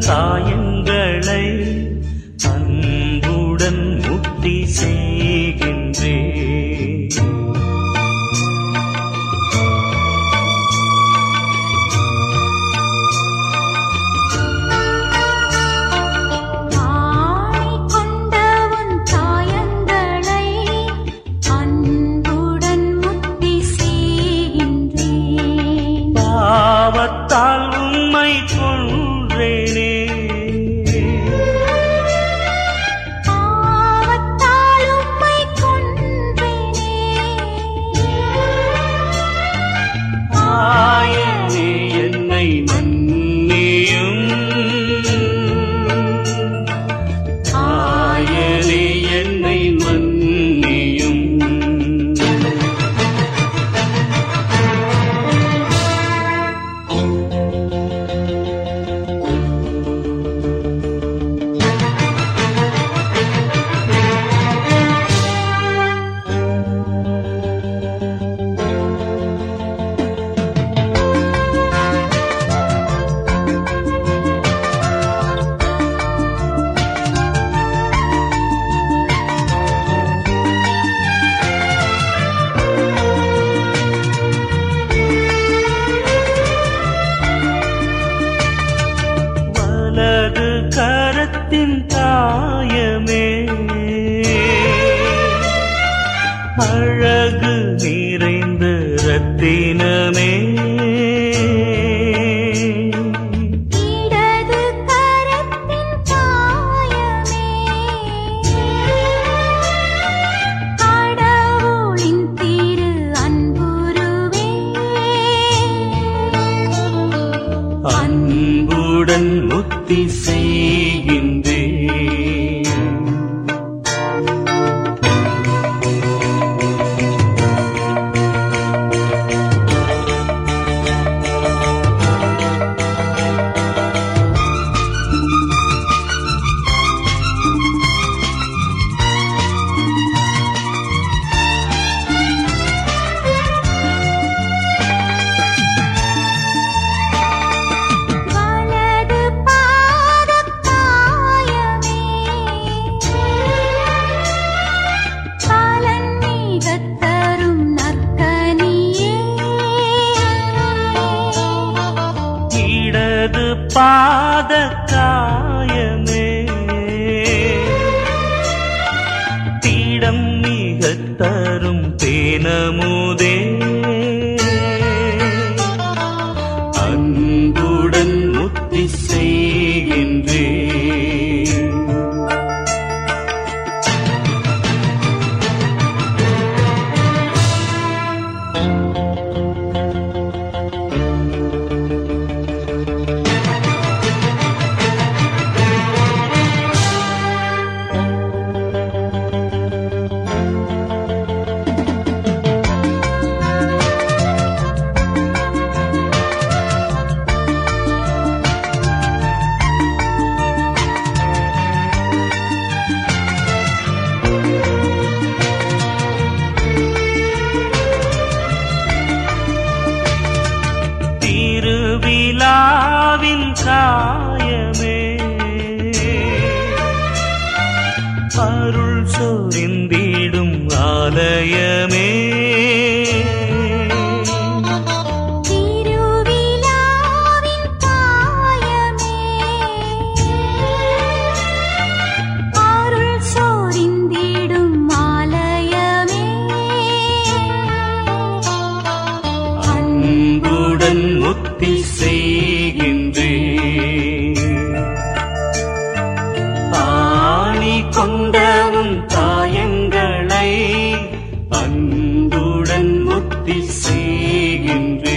காயங்களை அன்புடன் முக்தி செய்கின்றே ஆணை கொண்ட உன் காயங்களை அன்புடன் முக்தி செய்கின்றேன் பாவத்தால் உம்மை கொன்றேனே பாவத்தால் உம்மை கொன்றேனே ஆயனே என்னை மன்னியும் ஆயனே என்னை மன்னியும் வலது கரத்தின் காயமே அழகு நிறைந்த ரத்தினமே இடது கரத்தின் காயமே கடவுளின் திரு அன்புருவே அன்புடன் முக்தி செய்கின்றே வலது பாதக் காயமே பலன் மிகத் தரும் நற்கனியே இடது பாத காயமே தீடம் மிக தரும் தேனமுதே அன்புடன் முக்தி செய்கின்றே திருவிழாவின் காயமே அருள் சொரிந்திடும் ஆலயமே திருவிழாவின் காயமே அருள் சோரிந்திடும் ஆலயமே அன்புடன் முக்தி செய்கின்றே ஆணி கொண்டவும் காயங்களை அன்புடன் முக்தி செய்கின்றே